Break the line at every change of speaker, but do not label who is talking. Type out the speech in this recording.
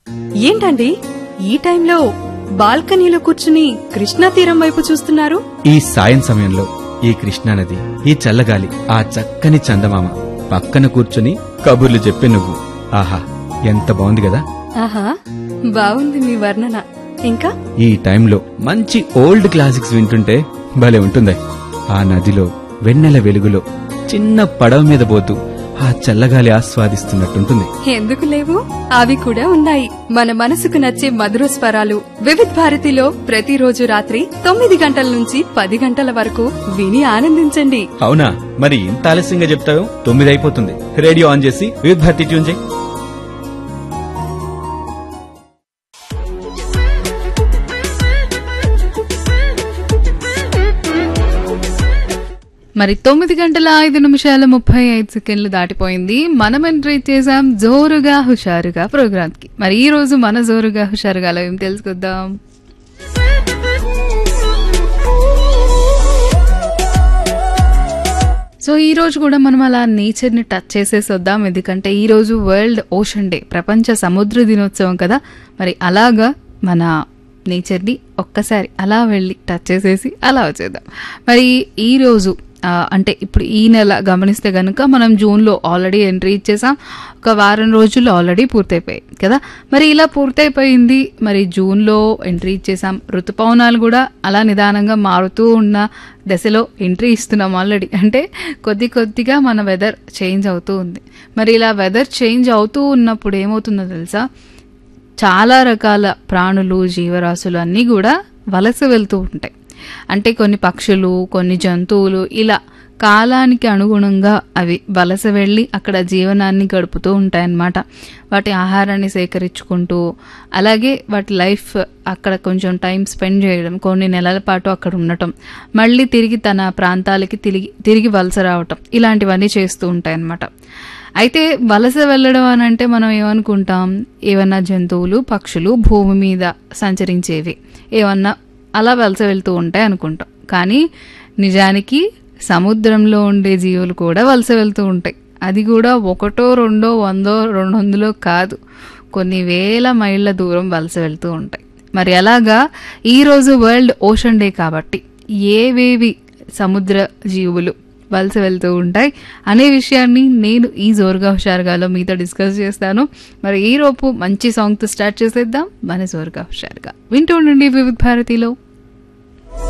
ఏంటండి ఈ టైంలో బాల్కనీలో కూర్చుని కృష్ణా తీరం వైపు చూస్తున్నారు
ఈ సాయం సమయంలో ఈ కృష్ణానది ఈ చల్లగాలి ఆ చక్కని చందమామ పక్కన కూర్చుని కబుర్లు చెప్పే నువ్వు ఆహా ఎంత బాగుంది కదా
ఆహా బాగుంది మీ వర్ణన ఇంకా
ఈ టైంలో మంచి ఓల్డ్ క్లాసిక్స్ వింటుంటే భలే ఉంటుంది ఆ నదిలో వెన్నెల వెలుగులో చిన్న పడవ మీద పోతూ ఆ చల్లగాలి ఆస్వాదిస్తున్నట్టుంటుంది
ఎందుకు లేవు అవి కూడా ఉన్నాయి మన మనసుకు నచ్చే మధుర స్వరాలు వివిధ్ భారతిలో ప్రతిరోజు రాత్రి తొమ్మిది గంటల నుంచి పది గంటల వరకు విని ఆనందించండి
అవునా మరి ఇంత ఆలస్యంగా చెప్తావు తొమ్మిది అయిపోతుంది రేడియో ఆన్ చేసి వివిధ భారతి ట్యూన్ చేయి
మరి తొమ్మిది గంటల ఐదు నిమిషాల ముప్పై ఐదు సెకండ్లు దాటిపోయింది మనం ఎంట్రీ చేసాం జోరుగా హుషారుగా ప్రోగ్రామ్ కి మరి ఈ రోజు మన జోరుగా హుషారుగాలో ఏం తెలుసుకుందాం సో ఈ రోజు కూడా మనం అలా నేచర్ ని టచ్ చేసేసి వద్దాం ఎందుకంటే ఈ రోజు వరల్డ్ ఓషన్ డే ప్రపంచ సముద్ర దినోత్సవం కదా మరి అలాగా మన నేచర్ ని ఒక్కసారి అలా వెళ్ళి టచ్ చేసేసి అలా వచ్చేద్దాం మరి ఈ రోజు ఆ, అంటే ఇప్పుడు ఈ నెల గమనిస్తే గనుక మనం జూన్లో ఆల్రెడీ ఎంట్రీ ఇచ్చేసాం ఒక వారం రోజుల్లో ఆల్రెడీ పూర్తయిపోయాయి కదా మరి ఇలా పూర్తయిపోయింది మరి జూన్లో ఎంట్రీ ఇచ్చేసాం ఋతుపవనాలు కూడా అలా నిదానంగా మారుతూ ఉన్న దశలో ఎంట్రీ ఇస్తున్నాం ఆల్రెడీ అంటే కొద్ది కొద్దిగా మన వెదర్ చేంజ్ అవుతూ ఉంది మరి ఇలా వెదర్ చేంజ్ అవుతూ ఉన్నప్పుడు ఏమవుతుందో తెలుసా చాలా రకాల ప్రాణులు జీవరాశులు అన్నీ కూడా వలస వెళ్తూ ఉంటాయి అంటే కొన్ని పక్షులు కొన్ని జంతువులు ఇలా కాలానికి అనుగుణంగా అవి వలస వెళ్ళి అక్కడ జీవనాన్ని గడుపుతూ ఉంటాయన్నమాట వాటి ఆహారాన్ని సేకరించుకుంటూ అలాగే వాటి లైఫ్ అక్కడ కొంచెం టైం స్పెండ్ చేయడం కొన్ని నెలల పాటు అక్కడ ఉండటం మళ్ళీ తిరిగి తన ప్రాంతాలకి తిరిగి తిరిగి వలస రావటం ఇలాంటివన్నీ చేస్తూ ఉంటాయన్నమాట అయితే వలస వెళ్ళడం అని అంటే మనం ఏమనుకుంటాం ఏమన్నా జంతువులు పక్షులు భూమి మీద సంచరించేవి ఏమన్నా అలా వలస వెళ్తూ ఉంటాయి అనుకుంటాం కానీ నిజానికి సముద్రంలో ఉండే జీవులు కూడా వలస వెళ్తూ ఉంటాయి అది కూడా ఒకటో రెండో వందో రెండు వందలో కాదు కొన్ని వేల మైళ్ళ దూరం వలస వెళ్తూ ఉంటాయి మరి అలాగా ఈరోజు వరల్డ్ ఓషన్ డే కాబట్టి ఏవేవి సముద్ర జీవులు వలస వెళ్తూ ఉంటాయి అనే విషయాన్ని నేను ఈ జోరుగా హుషారుగాలో మీతో డిస్కస్ చేస్తాను మరి ఈ రోపు మంచి సాంగ్తో స్టార్ట్ చేసేద్దాం మన జోరుగా హుషారుగా వింటూ ఉండండి వివిధ భారతిలో